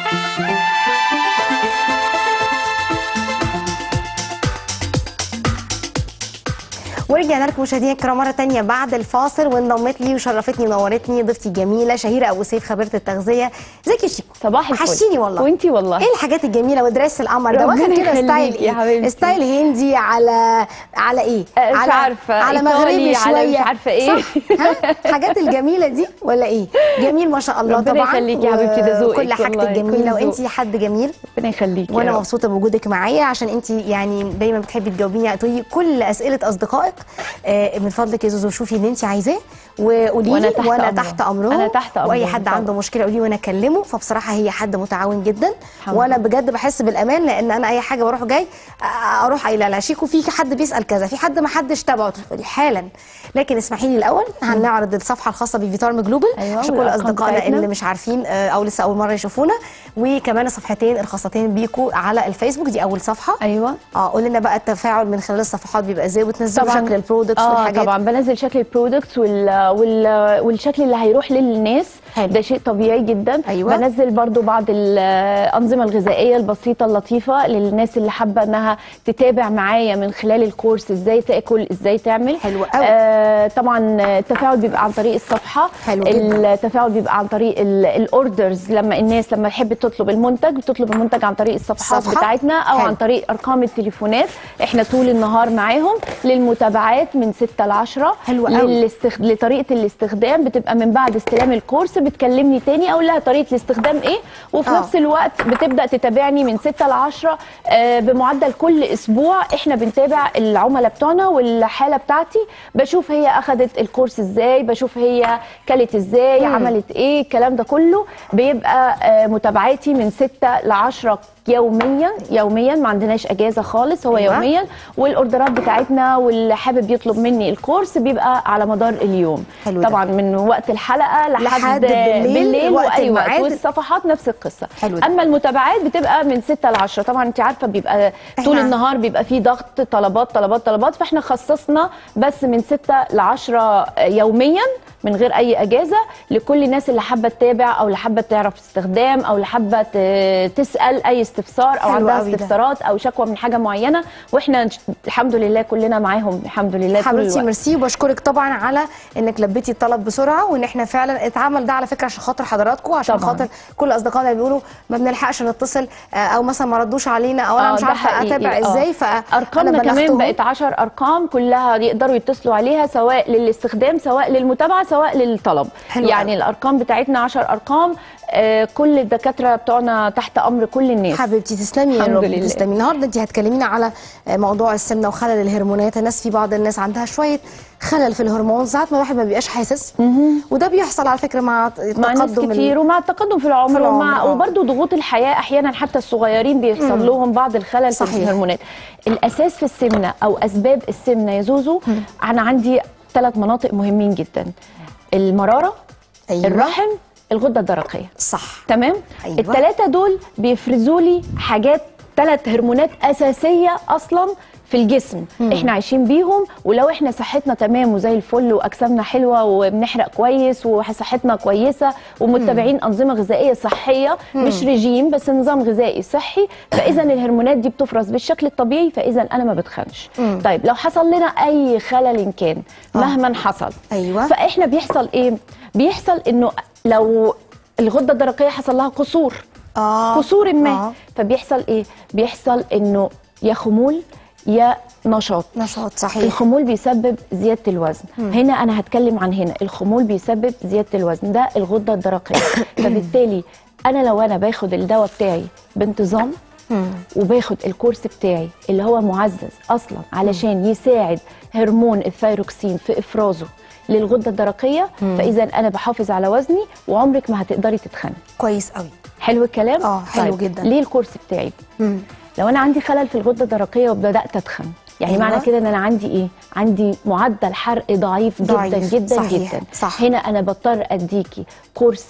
ورجعنا لكم مشاهدينا الكرام مره تانية بعد الفاصل وانضمت لي وشرفتني ونورتني ضيفتي الجميله شهيره ابو سيف خبيره التغذيه ازيك يا شيكو صباح الفل وحشتيني والله وانتي والله ايه الحاجات الجميله ودريس القمر ده ربنا واخد كده يخليك ستايل يا ايه حبيبتي. ستايل هندي على على ايه آه، مش على عارفة، على إيطالي، مغربي على شويه مش عارفة إيه. صح ها الحاجات الجميله دي ولا ايه جميل ما شاء الله ربنا طبعا يخليكي يا حبيبتي، ده ذوقك كل حاجتك والله، كل جميله ذوق. وانتي حد جميل ربنا يخليكي وانا يا رب. مبسوطه بوجودك معايا عشان انت يعني دايما بتحبي تجاوبيني تقولي كل اسئله اصدقائك آه، من فضلك يا زوزو شوفي اللي انت عايزاه وقولي وأنا لي تحت وانا أمرهم. تحت امرهم أنا تحت واي أمرهم حد طبعا. عنده مشكله قولي وانا اكلمه فبصراحه هي حد متعاون جدا الحمد وانا لله. بجد بحس بالامان لان انا اي حاجه بروح جاي آه، اروح قايله لها شيكو في حد بيسال كذا في حد ما حدش تابعه تقولي حالا لكن اسمحي لي الاول هنعرض الصفحه الخاصه بفيتارم جلوبال أيوة، عشان كل والأرقام اصدقائنا بتاعتنا. اللي مش عارفين آه، او لسه اول مره يشوفونا وكمان الصفحتين الخاصتين بيكو على الفيسبوك دي اول صفحه ايوه اه قول لنا بقى التفاعل من خلال الصفحات بيبقى ازاي وتنزلوا شكل البرودكتس اه والحاجات طبعا بنزل شكل البرودكتس وال... وال... والشكل اللي هيروح للناس حلو. ده شيء طبيعي جدا أيوة. بنزل برضو بعض الانظمه الغذائيه البسيطه اللطيفه للناس اللي حابه انها تتابع معايا من خلال الكورس ازاي تاكل ازاي تعمل حلو قوي. آه طبعا التفاعل بيبقى عن طريق الصفحه حلو جدا. التفاعل بيبقى عن طريق الاوردرز لما الناس لما تحب تطلب المنتج بتطلب المنتج عن طريق الصفحات الصفحة؟ بتاعتنا او حلو. عن طريق ارقام التليفونات احنا طول النهار معاهم للمتابعات من 6 ل 10 حلو قوي. للاستخ... لطريقه الاستخدام بتبقى من بعد استلام الكورس بتكلمني تاني اقول لها طريقه الاستخدام ايه وفي آه. نفس الوقت بتبدا تتابعني من 6 ل 10 آه، بمعدل كل اسبوع احنا بنتابع العملاء بتوعنا والحاله بتاعتي بشوف هي اخذت الكورس ازاي بشوف هي كلت ازاي مم. عملت ايه الكلام ده كله بيبقى آه، متابعاتي من 6 ل 10 يوميا يوميا ما عندناش اجازه خالص هو أيوة. يوميا والاوردرات بتاعتنا واللي حابب يطلب مني الكورس بيبقى على مدار اليوم حلو ده. طبعا من وقت الحلقه لحد, لحد بالليل، بالليل وقت واي وقت الميعاد. والصفحات نفس القصه حلو ده. اما المتابعات بتبقى من 6 ل 10 طبعا انت عارفه بيبقى طول إحنا- النهار بيبقى فيه ضغط طلبات طلبات طلبات فاحنا خصصنا بس من 6 ل 10 يوميا من غير اي اجازه لكل الناس اللي حابه تتابع او اللي حابه تعرف استخدام او اللي حابه ت- تسال اي استفسار او حلو عندها قوي ده. استفسارات او شكوى من حاجه معينه واحنا الحمد لله كلنا معاهم الحمد لله طول حبيبتي الوقت ميرسي وبشكرك طبعا على انك لبيتي الطلب بسرعه وان احنا فعلا اتعمل ده على فكره عشان خاطر حضراتكم عشان طبعاً. خاطر كل اصدقائنا اللي بيقولوا ما بنلحقش نتصل آه، او مثلا ما ردوش علينا او انا آه، مش ده عارفه حقيقي، اتابع آه. ازاي ارقامنا كمان بقت 10 ارقام كلها يقدروا يتصلوا عليها سواء للاستخدام سواء للمتابعه سواء للطلب حلو يعني قوي. الارقام بتاعتنا 10 ارقام آه، كل الدكاتره بتوعنا تحت امر كل الناس حبيبتي تسلمي يا الحمد رب لله. تسلمي النهارده انت هتكلمينا على موضوع السمنه وخلل الهرمونات الناس في بعض الناس عندها شويه خلل في الهرمون ساعات ما الواحد ما بيبقاش حاسس وده بيحصل على فكره مع مع ناس تقدم ال- كتير ومع التقدم في العمر, في العمر، ومع آه. وبرده ضغوط الحياه احيانا حتى الصغيرين بيحصل لهم بعض الخلل صحيح. في الهرمونات الاساس في السمنه او اسباب السمنه يا زوزو انا عندي ثلاث مناطق مهمين جدا المراره أيوة. الرحم الغده الدرقيه صح تمام أيوة. الثلاثه دول بيفرزوا لي حاجات ثلاث هرمونات اساسيه اصلا في الجسم مم. احنا عايشين بيهم ولو احنا صحتنا تمام وزي الفل واجسامنا حلوه وبنحرق كويس وصحتنا كويسه ومتبعين انظمه غذائيه صحيه مم. مش رجيم بس نظام غذائي صحي فاذا الهرمونات دي بتفرز بالشكل الطبيعي فاذا انا ما بتخنش مم. طيب لو حصل لنا اي خلل إن كان مهما حصل أيوة. فاحنا بيحصل ايه بيحصل انه لو الغده الدرقيه حصل لها قصور اه قصور ما آه. فبيحصل ايه بيحصل انه يا خمول يا نشاط نشاط صحيح الخمول بيسبب زياده الوزن هنا انا هتكلم عن هنا الخمول بيسبب زياده الوزن ده الغده الدرقيه فبالتالي انا لو انا باخد الدواء بتاعي بانتظام وباخد الكورس بتاعي اللي هو معزز اصلا علشان يساعد هرمون الثايروكسين في افرازه للغده الدرقيه فاذا انا بحافظ على وزني وعمرك ما هتقدري تتخني كويس قوي حلو الكلام آه، حلو جدا. ليه الكورس بتاعي مم. لو انا عندي خلل في الغده الدرقيه وبدات اتخن يعني أيوة. أيوة. معنى كده ان انا عندي ايه عندي معدل حرق ضعيف, ضعيف، جدا جدا صحيح، جدا صح. هنا انا بضطر اديكي كورسين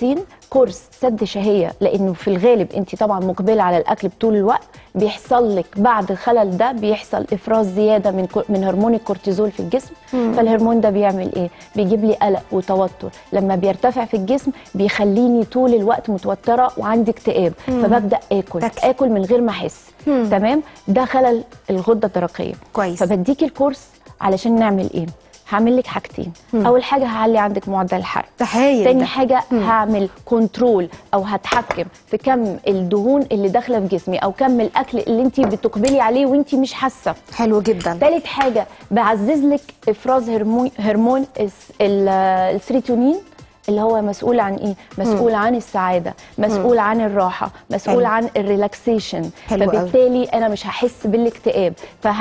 كورس سد شهيه لانه في الغالب انت طبعا مقبله على الاكل طول الوقت بيحصل لك بعد الخلل ده بيحصل افراز زياده من كو- من هرمون الكورتيزول في الجسم فالهرمون ده بيعمل ايه بيجيب لي قلق وتوتر لما بيرتفع في الجسم بيخليني طول الوقت متوتره وعندي اكتئاب فببدا اكل تاكلي. اكل من غير ما احس تمام ده خلل الغده الدرقيه كويس. فبديك الكورس علشان نعمل ايه هعمل لك حاجتين اول حاجه هعلي عندك معدل الحرق ده هايل تاني ده. حاجه هعمل كنترول او هتحكم في كم الدهون اللي داخله في جسمي او كم الاكل اللي انت بتقبلي عليه وانت مش حاسه حلو جدا تالت حاجه بعزز لك افراز هرمون هرمون الس- ال- السيروتونين اللي هو مسؤول عن ايه مسؤول عن السعاده مسؤول عن الراحه مسؤول حلو. عن الريلاكسيشن حلو قوي. فبالتالي انا مش هحس بالاكتئاب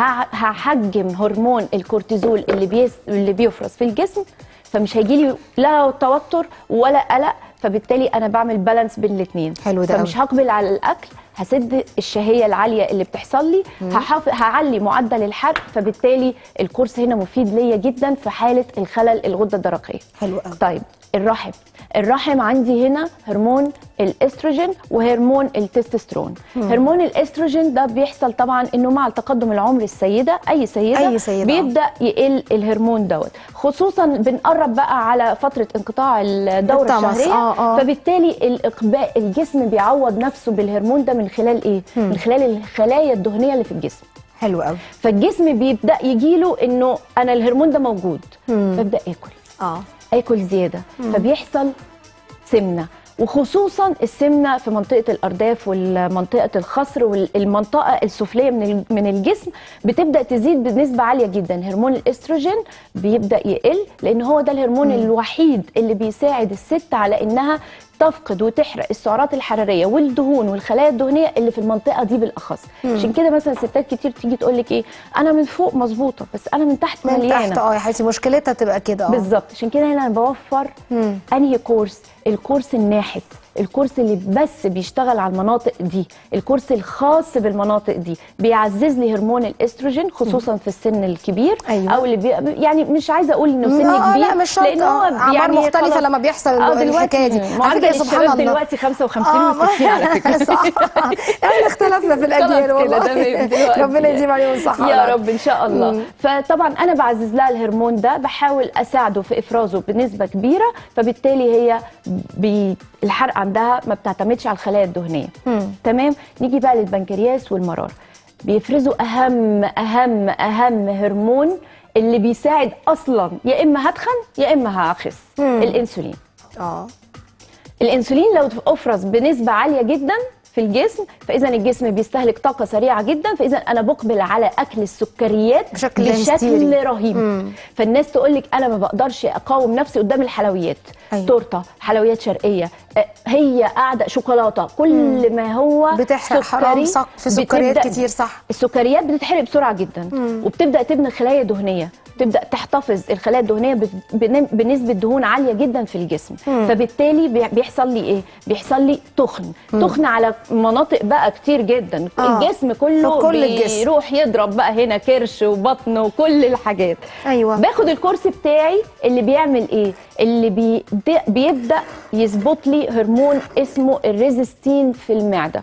فهحجم هرمون الكورتيزول اللي بيس اللي بيفرز في الجسم فمش هيجي لي لا توتر ولا قلق فبالتالي انا بعمل بالانس بين الاثنين حلو ده فمش قوي. هقبل على الاكل هسد الشهيه العاليه اللي بتحصل لي هحافظ هعلي معدل الحرق فبالتالي الكورس هنا مفيد ليا جدا في حاله الخلل الغده الدرقيه حلو قوي طيب الرحم الرحم عندي هنا هرمون الاستروجين وهرمون التستوستيرون هرمون الاستروجين ده بيحصل طبعا انه مع تقدم العمر السيده اي سيده, أي سيدة، آه. بيبدا يقل الهرمون دوت خصوصا بنقرب بقى على فتره انقطاع الدوره الطمس، الشهريه آه، آه. فبالتالي الاقبال الجسم بيعوض نفسه بالهرمون ده من خلال ايه من خلال الخلايا الدهنيه اللي في الجسم حلو قوي فالجسم بيبدا يجيله انه انا الهرمون ده موجود فابدا اكل اه اكل زياده فبيحصل سمنه وخصوصا السمنه في منطقه الارداف ومنطقه الخصر والمنطقه السفليه من ال- من الجسم بتبدا تزيد بنسبه عاليه جدا هرمون الاستروجين بيبدا يقل لان هو ده الهرمون الوحيد اللي بيساعد الست على انها تفقد وتحرق السعرات الحراريه والدهون والخلايا الدهنيه اللي في المنطقه دي بالاخص عشان كده مثلا ستات كتير تيجي تقول لك ايه انا من فوق مظبوطه بس انا من تحت من مليانه تحت اه يا حبيبتي مشكلتها تبقى كده اه بالظبط عشان كده هنا انا بوفر انهي كورس الكورس الناحت الكورس اللي بس بيشتغل على المناطق دي الكورس الخاص بالمناطق دي بيعزز لي هرمون الاستروجين خصوصا في السن الكبير أيوة. او اللي بي يعني مش عايزه اقول انه سن آه، كبير لا مش شرط لان هو آه، اعمار يعني مختلفه خلاص. لما بيحصل آه، ال- الحكايه دي على معدل فكرة سبحان الشباب الله. دلوقتي 55 آه، و60 على فكره صح احنا اختلفنا في الاجيال خلاص كده والله تمام دلوقتي. ربنا يديم عليهم الصحه يا رب ان شاء الله فطبعا انا بعزز لها الهرمون ده بحاول اساعده في افرازه بنسبه كبيره فبالتالي هي بي الحرق عندها ما بتعتمدش على الخلايا الدهنيه تمام نيجي بقى للبنكرياس والمرار بيفرزوا اهم اهم اهم هرمون اللي بيساعد اصلا يا اما هتخن يا اما هخس الانسولين اه الانسولين لو افرز بنسبه عاليه جدا في الجسم فاذا الجسم بيستهلك طاقه سريعه جدا فاذا انا بقبل على اكل السكريات بشكل بشكل هستيري. رهيب فالناس تقول لك انا ما بقدرش اقاوم نفسي قدام الحلويات أيوة. تورته حلويات شرقيه آه، هي قاعده شوكولاته كل ما هو بتحرق حرام سكري صح في سكريات بتبدأ- كتير صح السكريات بتتحرق بسرعه جدا وبتبدا تبني خلايا دهنيه تبدا تحتفظ الخلايا الدهنيه بت- بن- بنسبه دهون عاليه جدا في الجسم فبالتالي بي- بيحصل لي ايه بيحصل لي تخن تخن على مناطق بقى كتير جدا آه. الجسم كله في كل الجسم. بيروح يضرب بقى هنا كرش وبطن وكل الحاجات أيوة. باخد الكورس بتاعي اللي بيعمل ايه اللي بي د- بيبدا يظبط لي هرمون اسمه الريزستين في المعده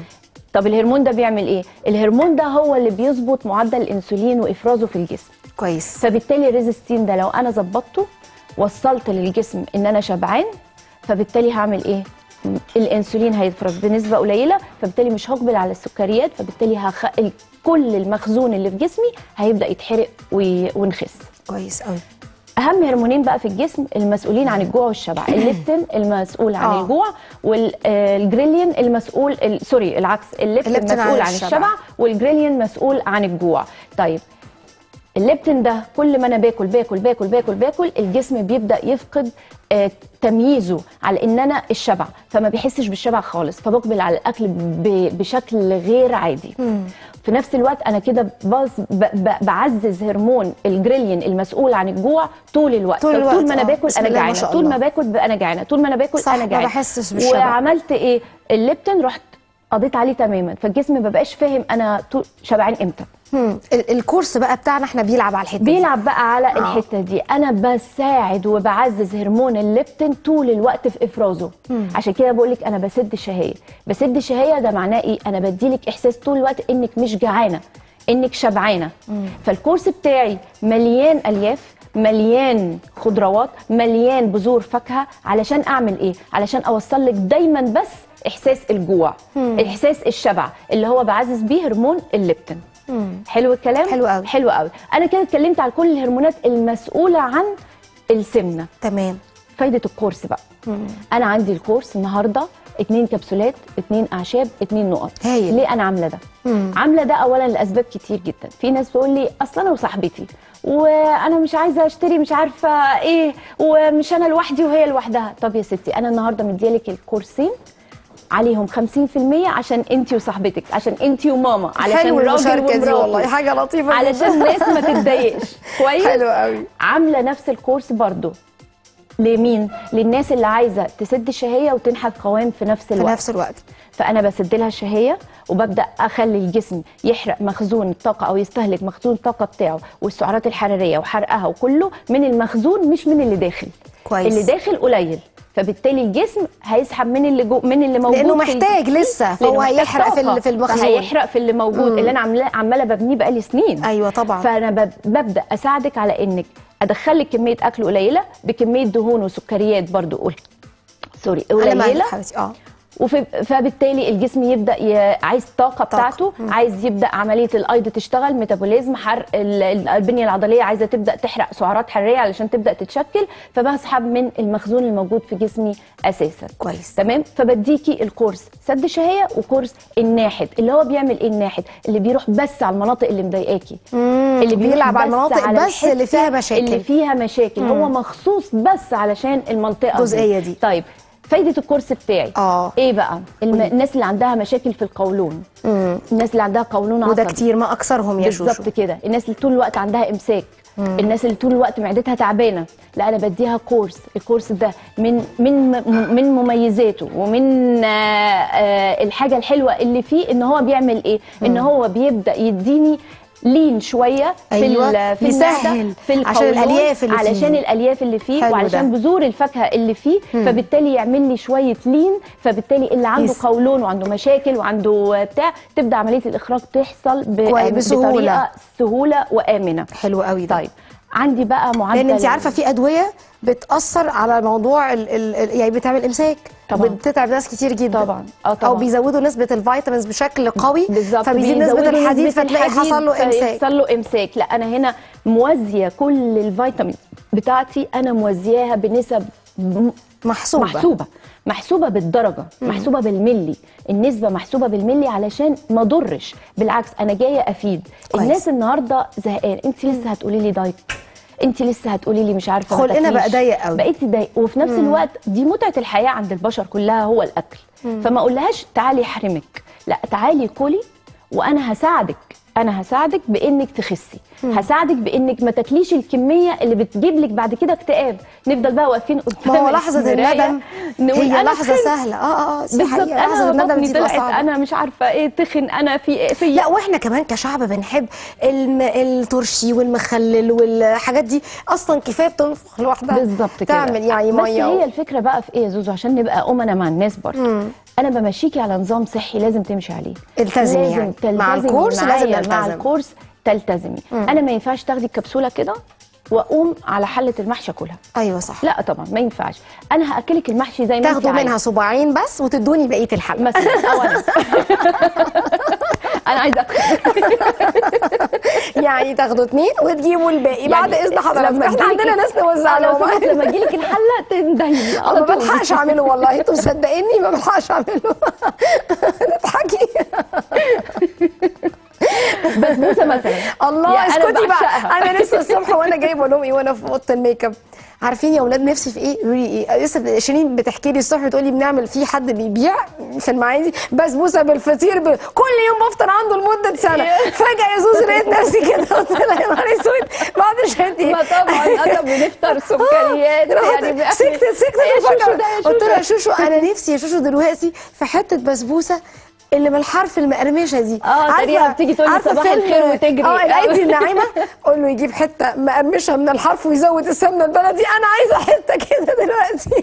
طب الهرمون ده بيعمل ايه الهرمون ده هو اللي بيظبط معدل الانسولين وافرازه في الجسم كويس فبالتالي الريزستين ده لو انا ظبطته وصلت للجسم ان انا شبعان فبالتالي هعمل ايه م- الانسولين هيفرز بنسبه قليله فبالتالي مش هقبل على السكريات فبالتالي هخ... ال- كل المخزون اللي في جسمي هيبدا يتحرق وي... ونخس كويس قوي اهم هرمونين بقى في الجسم المسؤولين عن الجوع والشبع الليبتين المسؤول عن آه. الجوع والجريلين المسؤول ال- سوري العكس الليبتين الليبتين عن مسؤول عن الشبع. الشبع والجريلين مسؤول عن الجوع طيب الليبتين ده كل ما انا باكل باكل باكل باكل باكل الجسم بيبدا يفقد آه، تمييزه على ان انا الشبع فما بيحسش بالشبع خالص فبقبل على الاكل ب- بشكل غير عادي في نفس الوقت انا كده بص ب- ب- بعزز هرمون الجريلين المسؤول عن الجوع طول الوقت طول الوقت، طول ما انا آه. باكل بسم انا الله ما جعانه شاء طول الله. ما باكل ب- انا جعانه طول ما انا باكل صح، انا ما جعانه بحسش بالشبع. وعملت ايه الليبتين رحت قضيت عليه تماما فالجسم ما بقاش فاهم انا طول- شبعان امتى مم. ال- الكورس بقى بتاعنا احنا بيلعب على الحته دي. بيلعب بقى على الحته دي انا بساعد وبعزز هرمون الليبتين طول الوقت في افرازه عشان كده بقول لك انا بسد الشهيه بسد الشهيه ده معناه ايه انا بديلك احساس طول الوقت انك مش جعانه انك شبعانه فالكورس بتاعي مليان الياف مليان خضروات مليان بذور فاكهه علشان اعمل ايه علشان اوصل لك دايما بس احساس الجوع احساس الشبع اللي هو بعزز بيه هرمون الليبتين حلو الكلام حلو قوي. حلو قوي انا كده اتكلمت على كل الهرمونات المسؤوله عن السمنه تمام فايده الكورس بقى انا عندي الكورس النهارده اتنين كبسولات اتنين اعشاب اتنين نقط هايل. ليه انا عامله ده عامله ده اولا لاسباب كتير جدا في ناس بتقول لي اصل انا وصاحبتي وانا مش عايزه اشتري مش عارفه ايه ومش انا لوحدي وهي لوحدها طب يا ستي انا النهارده مديالك الكورسين عليهم 50% عشان انت وصاحبتك عشان انت وماما علشان حلو راجل المشاركه دي ومراته والله حاجه لطيفه علشان الناس ما تتضايقش كويس حلو قوي عامله نفس الكورس برضو لمين للناس اللي عايزه تسد الشهيه وتنحت قوام في نفس في الوقت نفس الوقت فانا بسد لها الشهيه وببدا اخلي الجسم يحرق مخزون الطاقه او يستهلك مخزون الطاقه بتاعه والسعرات الحراريه وحرقها وكله من المخزون مش من اللي داخل كويس. اللي داخل قليل فبالتالي الجسم هيسحب من اللي جو من اللي موجود لأنه في محتاج الجسم. لسه، لأنه فهو محتاج هيحرق في ال- طاقة. في المخزون. فهيحرق في اللي موجود اللي انا عامله عماله ببنيه بقالي سنين ايوه طبعا فانا بب- ببدا اساعدك على انك ادخلك كميه اكل قليله بكميه دهون وسكريات برضو قول سوري على مهلك قليله حبيبتي اه وفي فبالتالي الجسم يبدا ي... عايز طاقه بتاعته عايز يبدا عمليه الايض تشتغل ميتابوليزم حرق ال- ال- البنيه العضليه عايزه تبدا تحرق سعرات حراريه علشان تبدا تتشكل فبسحب من المخزون الموجود في جسمي اساسا كويس. تمام فبديكي الكورس سد شهيه وكورس الناحت اللي هو بيعمل ايه الناحت اللي بيروح بس على المناطق اللي مضايقاكي اللي بيروح بيلعب على المناطق بس الحتة اللي فيها مشاكل. اللي فيها مشاكل هو مخصوص بس علشان المنطقه الجزئية دي. طيب فايده الكورس بتاعي آه. ايه بقى الم... الناس اللي عندها مشاكل في القولون الناس اللي عندها قولون وده عصبي كتير ما اكثرهم يا شوشو بالظبط كده الناس اللي طول الوقت عندها امساك الناس اللي طول الوقت معدتها تعبانه لا انا بديها كورس الكورس ده من من من مميزاته ومن آه، آه، الحاجه الحلوه اللي فيه ان هو بيعمل ايه ان هو بيبدا يديني لين شويه في أيوة، ال- في بيسهل المعده في عشان القولون، الألياف اللي فيه. علشان الالياف اللي فيه حلو وعلشان ده. بذور الفاكهه اللي فيه فبالتالي يعمل لي شويه لين فبالتالي اللي عنده يس. قولون وعنده مشاكل وعنده بتاع تبدا عمليه الاخراج تحصل ب- كويس، بسهولة. بطريقه سهوله وامنه حلو قوي ده طيب عندي بقى معدل لان انت عارفه في ادويه بتاثر على موضوع ال ال يعني بتعمل امساك طبعاً. بتتعب ناس كتير جدا طبعا اه او طبعا بيزودوا نسبه الفيتامينز بشكل قوي بالظبط فبيزيد نسبه بيزودوا الحديد نسبة فتلاقي الحديد حصل له امساك فيحصل له امساك لا انا هنا موازيه كل الفيتامين بتاعتي انا موازياها بنسب م- محسوبه محسوبه محسوبه بالدرجه محسوبه بالملي النسبه محسوبه بالملي علشان ما اضرش بالعكس انا جايه افيد كويس. الناس النهارده زهقان انت لسه هتقولي لي دايت انت لسه هتقولي لي مش عارفه ما خلقنا بقى تاكليش. ضيق قوي. بقيتي ضايق وفي نفس الوقت دي متعه الحياه عند البشر كلها هو الاكل فما اقولهاش تعالي احرمك لا تعالي كلي وانا هساعدك انا هساعدك بانك تخسي هساعدك بانك ما تاكليش الكميه اللي بتجيب لك بعد كده اكتئاب نفضل بقى واقفين قدام ما هو لحظه المراية الندم نقول هي أنا لحظه تخنت. سهله اه اه اه دي بالظبط حقيقه لحظه انا الندم بطني دي بتبقى طلعت صعبه انا مش عارفه ايه تخن انا في في لا واحنا كمان كشعب بنحب الم... الترشي والمخلل والحاجات دي اصلا كفايه بتنفخ لوحدها بالظبط كده تعمل يعني بس ميه هي الفكره بقى في ايه يا زوزو عشان نبقى امنا مع الناس برضه انا بمشيكي على نظام صحي لازم تمشي عليه التزمي لازم يعني. تلتزمي مع الكورس معايا لازم مع نلتزم. الكورس تلتزمي انا ما ينفعش تاخدي الكبسوله كده واقوم على حله المحشي اكلها ايوه صح لا طبعا ما ينفعش انا هاكلك المحشي زي ما انت تاخدوا عايزة. منها صباعين بس وتدوني بقيه الحلقه مثلا او انا انا عايزه ادخل يعني تاخدوا اتنين وتجيبوا الباقي بعد يعني اذن حضرتك لما احنا تجيلك- عندنا ناس نوزع لو لهم سمحت لما تجيلك الحله تندهي انا ما بلحقش اعمله والله انتوا مصدقيني ما بلحقش اعمله تضحكي بسبوسه مثلا الله يعني أنا اسكتي بقى بعشقها. انا لسه الصبح وانا جايبه لهم ايه وانا في اوضه الميك اب عارفين يا اولاد نفسي في ايه يقولوا لي ايه لسه شيرين بتحكي لي الصبح بتقول لي بنعمل في حد بيبيع في المعادي بسبوسه بالفطير ب... كل يوم بفطر عنده لمده سنه فجاه يا زوزو لقيت نفسي كده قلت لها يا نهار اسود بعد شهرت ايه ما طبعا انا بنفطر سكريات يعني رحت سكتت سكتت يا شوشو وفجأة ده يا قلت لها يا شوشو شوشو انا نفسي يا شوشو دلوقتي في حته بسبوسه اللي بالحرف المقرمشه دي آه، تلاقيها بتيجي تقول لي عارفة صباح فيلم- الخير وتجري. اه الايدي الناعمه قول له يجيب حته مقرمشه من الحرف ويزود السمنه البلدي انا عايزه حته كده دلوقتي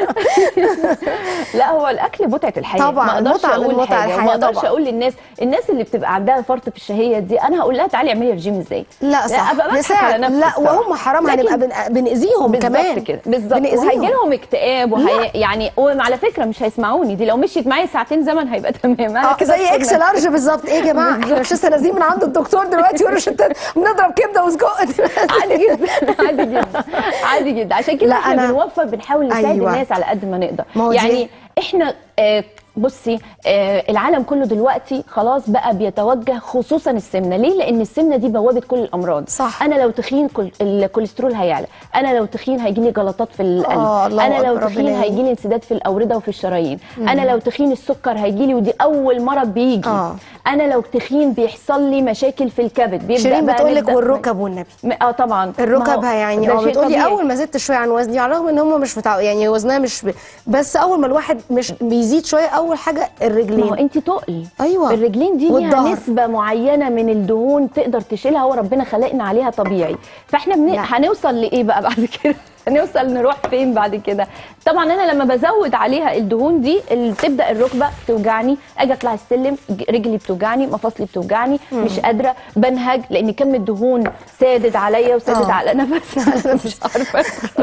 لا هو الاكل متعه الحياه طبعاً، ما اقدرش متعة من اقول متع حاجه الحياة وما اقدرش طبعاً. اقول للناس الناس اللي بتبقى عندها فرط في الشهيه دي انا هقول لها تعالي اعملي رجيم ازاي لا صح ابقى بضحك نساعد. على نفسي لا بصراحة. وهم حرام لكن هنبقى بن- بنأذيهم كمان بالظبط كده بالظبط بنأذيهم. وهيجي لهم اكتئاب وهي يعني وعلى فكره مش هيسمعوني دي لو مشيت معايا ساعتين زمن هيبقى تمام انا اه كده زي اكس كنا- لارج بالظبط ايه يا جماعه احنا مش لسه نازلين من عند الدكتور دلوقتي وروشتات بنضرب كبده وسجق دلوقتي عادي جدا عادي جدا عادي جدا عشان كده لا، احنا أنا- بنوفر بنحاول نساعد أيوة. الناس على قد ما نقدر ما هو دي- يعني احنا آه بصي آه العالم كله دلوقتي خلاص بقى بيتوجه خصوصا السمنه ليه لان السمنه دي بوابه كل الامراض صح. انا لو تخين كل الكوليسترول هيعلى انا لو تخين هيجي لي جلطات في القلب آه، الله انا لو أكبر، تخين ربنا هيجي لي انسداد في الاورده وفي الشرايين انا لو تخين السكر هيجي لي ودي اول مرض بيجي آه. انا لو تخين بيحصل لي مشاكل في الكبد بيبدا شيرين بقى بتقول لك نبدأ- والركب والنبي م- اه طبعا ما الركب هو يعني ده اه شيء بتقولي طبيعي. اول ما زدت شويه عن وزني على الرغم ان هم مش متع... يعني وزنها مش ب... بس اول ما الواحد مش بيزيد شويه اول حاجه ما هو الرجلين انت تقل أيوة. الرجلين دي ليها والظهر. نسبه معينه من الدهون تقدر تشيلها هو ربنا خلقنا عليها طبيعي فاحنا بن... لا. هنوصل لايه بقى بعد كده هنوصل نروح فين بعد كده طبعا انا لما بزود عليها الدهون دي اللي تبدا الركبه توجعني اجي اطلع السلم ج- رجلي بتوجعني مفاصلي بتوجعني مش قادره بنهج لان كم الدهون سادد عليا وسادد آه. على نفسي مش عارفه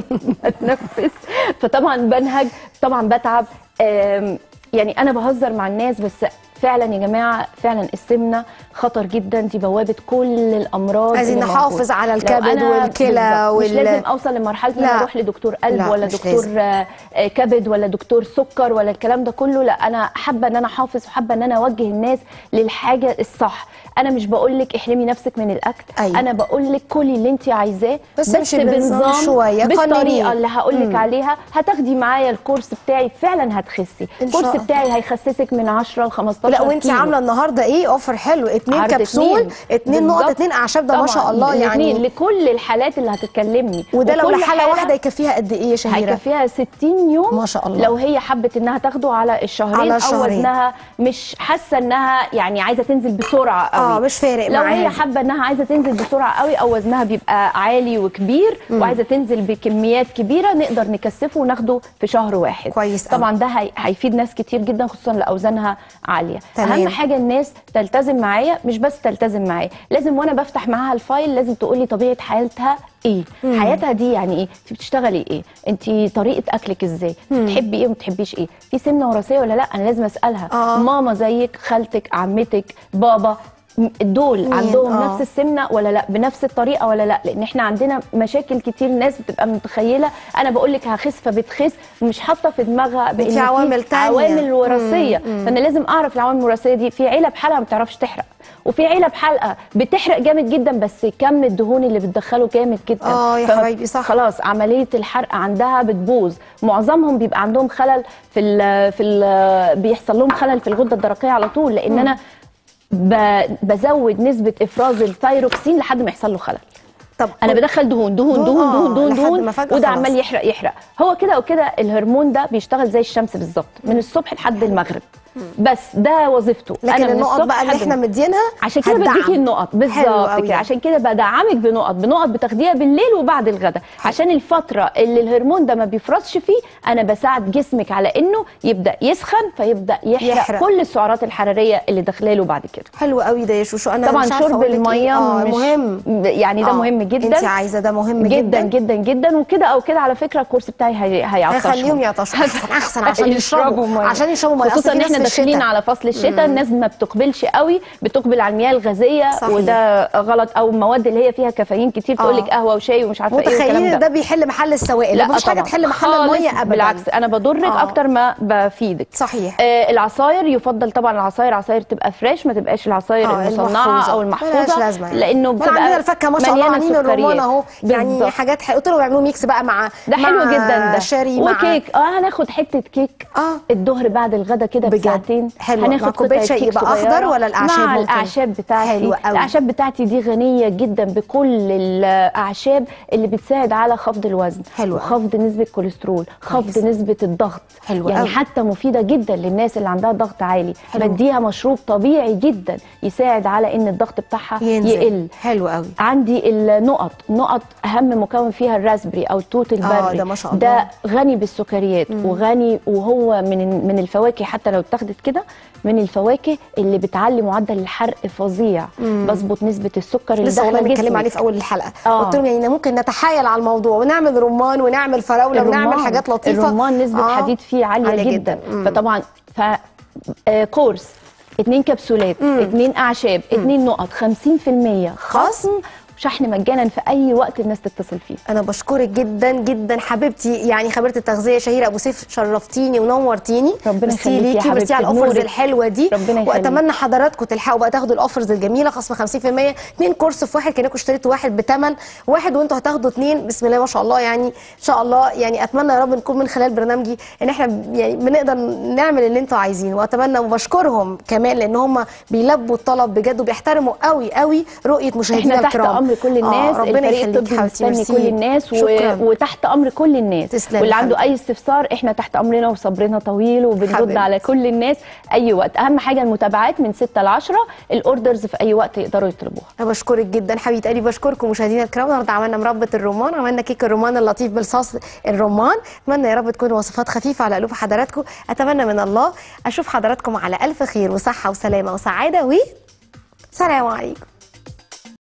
اتنفس فطبعا بنهج طبعا بتعب آم، يعني انا بهزر مع الناس بس فعلا يا جماعه فعلا السمنه خطر جدا دي بوابه كل الامراض عايزين اللي نحافظ موجودة. على لو الكبد أنا- والكلى بالظبط. مش وال- لازم اوصل لمرحله ان لا. انا اروح لدكتور قلب لا، ولا مش دكتور لازم. آه، آه، كبد ولا دكتور سكر ولا الكلام ده كله لا انا حابه ان انا احافظ وحابه ان انا اوجه الناس للحاجه الصح انا مش بقول لك احرمي نفسك من الاكل أيوة. انا بقول لك كلي اللي انت عايزاه بس امشي بنظام شوية، قنني. بالطريقه اللي هقول لك عليها هتاخدي معايا الكورس بتاعي فعلا هتخسي إن شاء الكورس الله. بتاعي هيخسسك من 10 ل 15 لا وانت كيلو. عامله النهارده ايه اوفر حلو اتنين عرض كبسول اتنين. اتنين نقط بالظبط. اتنين اعشاب ده ما شاء طبعاً. الله الاتنين يعني لكل الحالات اللي هتتكلمني وده لو وكل لحاله حالة واحده يكفيها قد ايه يا شهيره هيكفيها 60 يوم ما شاء الله. لو هي حبت انها تاخده على الشهرين على او الشهرين. وزنها مش حاسه انها يعني عايزه تنزل بسرعه قوي اه مش فارق لو معاها هي دي. حابه انها عايزه تنزل بسرعه قوي او وزنها بيبقى عالي وكبير وعايزه تنزل بكميات كبيره نقدر نكثفه وناخده في شهر واحد كويس أوي. طبعا ده هي- هيفيد ناس كتير جدا خصوصا لاوزانها عاليه تمام. اهم حاجه الناس تلتزم معايا مش بس تلتزم معايا لازم وانا بفتح معاها الفايل لازم تقولي طبيعه حياتها ايه حياتها دي يعني ايه انت بتشتغلي ايه انت طريقه اكلك ازاي بتحبي ايه وما بتحبيش ايه في سمنه وراثيه ولا لا انا لازم اسالها آه. ماما زيك خالتك عمتك بابا م- دول مين؟ عندهم آه. نفس السمنه ولا لا بنفس الطريقه ولا لا لان احنا عندنا مشاكل كتير ناس بتبقى متخيله انا بقول لك هخس فبتخس ومش حاطه في دماغها بان في عوامل تانية. عوامل وراثيه فانا لازم اعرف العوامل الوراثيه دي في عيله بحالها ما بتعرفش تحرق وفي عيله بحلقه بتحرق جامد جدا بس كم الدهون اللي بتدخله جامد جدا آه يا فما- حبايبي، صح. خلاص عمليه الحرق عندها بتبوظ معظمهم بيبقى عندهم خلل في ال في ال بيحصل لهم خلل في الغده الدرقيه على طول لان انا ب- بزود نسبه افراز الثايروكسين لحد ما يحصل له خلل طب انا بدخل دهون دهون دهون، دهون آه، دهون دهون لحد دهون ما فجأة وده خلاص. عمال يحرق يحرق هو كده وكده الهرمون ده بيشتغل زي الشمس بالظبط من الصبح لحد المغرب بس ده وظيفته لكن من النقط الصبح بقى اللي لحد احنا مدينها عشان كده هتدعم. بديكي النقط حلو بالظبط قوي كده ده. عشان كده بدعمك بنقط بنقط بتاخديها بالليل وبعد الغداء عشان الفتره اللي الهرمون ده ما بيفرزش فيه انا بساعد جسمك على انه يبدا يسخن فيبدا يحرق, يحرق. يحرق. كل السعرات الحراريه اللي داخله له بعد كده حلو قوي ده يا شوشو انا طبعا مش عارفة شرب أقول لك إيه. الميه آه مش مهم يعني ده آه، مهم جدا انت عايزه ده مهم جدا جدا جدا وكده او كده على فكره الكورس بتاعي هي- هيعطشهم هيخليهم يعطشوا احسن احسن عشان يشربوا مية. عشان يشربوا ميه أصل خصوصا في ان ناس احنا في داخلين الشتاء. على فصل الشتاء الناس ما بتقبلش قوي بتقبل على المياه الغازيه صحيح. وده غلط او المواد اللي هي فيها كافيين كتير تقول لك آه. قهوه وشاي ومش عارفه ايه متخيلين والكلام ان ده بيحل محل السوائل لا مش حاجه طبعاً. تحل محل خالص الميه ابدا بالعكس انا بضرك آه. اكتر ما بفيدك صحيح آه العصاير يفضل طبعا العصاير عصاير تبقى فريش ما تبقاش العصاير آه، المصنعه المحفوظة. او ملهاش المحفوظه لازمة يعني. لانه ولا بتبقى عندنا الفكه ما شاء الله مليانة عاملين الرمان سكريات. اهو يعني بالظبط. حاجات حلوه قلت له بيعملوا ميكس بقى مع ده حلو مع جدا ده شاري مع وكيك اه هناخد حته كيك آه. الظهر بعد الغدا كده بجد؟ معلقتين حلو مع هناخد كوبايه قطعة شاي كيك يبقى صغيرة اخضر ولا الاعشاب مع ممكن الاعشاب بتاعتي حلو قوي الاعشاب بتاعتي دي غنيه جدا بكل الاعشاب اللي بتساعد على خفض الوزن حلو قوي. وخفض نسبه الكوليسترول خفض كويس. نسبه الضغط حلو يعني قوي. حتى مفيده جدا للناس اللي عندها ضغط عالي حلو. بديها مشروب طبيعي جدا يساعد على ان الضغط بتاعها ينزل يقل حلو قوي عندي النقط نقط اهم مكون فيها الراسبري او التوت البري ده ما شاء الله. ده غني بالسكريات وغني وهو من من الفواكه حتى لو اتاخدت كده من الفواكه اللي بتعلي معدل الحرق فظيع بظبط نسبه السكر اللي لسه والله داخله بنتكلم جسمك عليه في اول الحلقه آه. قلت لهم يعني ممكن نتحايل على الموضوع ونعمل رمان ونعمل فراوله ونعمل الرمان- حاجات لطيفه الرمان نسبه آه. حديد فيه عاليه, عالية جدا, جداً. مم. فطبعا ف آه، كورس اتنين كبسولات اتنين اعشاب اتنين نقط 50% خصم شحن مجانا في اي وقت الناس تتصل فيه انا بشكرك جدا جدا حبيبتي يعني خبيره التغذيه شهيره ابو سيف شرفتيني ونورتيني ربنا ميرسي يخليكي يا ليكي ميرسي على حبيبتي، الاوفرز بنورك. الحلوه دي ربنا يخليك. واتمنى حضراتكم تلحقوا بقى تاخدوا الاوفرز الجميله خصم 50% اثنين كورس في واحد كانكم اشتريتوا واحد بثمن واحد وانتوا هتاخدوا اثنين بسم الله ما شاء الله يعني ان شاء الله يعني اتمنى يا رب نكون من خلال برنامجي ان احنا يعني بنقدر نعمل اللي انتوا عايزينه واتمنى وبشكرهم كمان لان هم بيلبوا الطلب بجد وبيحترموا قوي قوي رؤيه مشاهدينا احنا تحت الكرام امر كل الناس آه ربنا الفريق يخليك الطبي حبيبتي مستني ميرسي. كل الناس و... شكرا وتحت امر كل الناس تسلمي واللي عنده حبيبتي. اي استفسار احنا تحت امرنا وصبرنا طويل وبنرد حبيبتي. على كل الناس اي وقت اهم حاجه المتابعات من 6 ل 10 الاوردرز في اي وقت يقدروا يطلبوها انا بشكرك جدا حبيبه قلبي بشكركم مشاهدينا الكرام النهارده عملنا مربى الرمان عملنا كيك الرمان اللطيف بالصوص الرمان اتمنى يا رب تكون وصفات خفيفه على قلوب حضراتكم اتمنى من الله اشوف حضراتكم على الف خير وصحه وسلامه وسعاده و سلام عليكم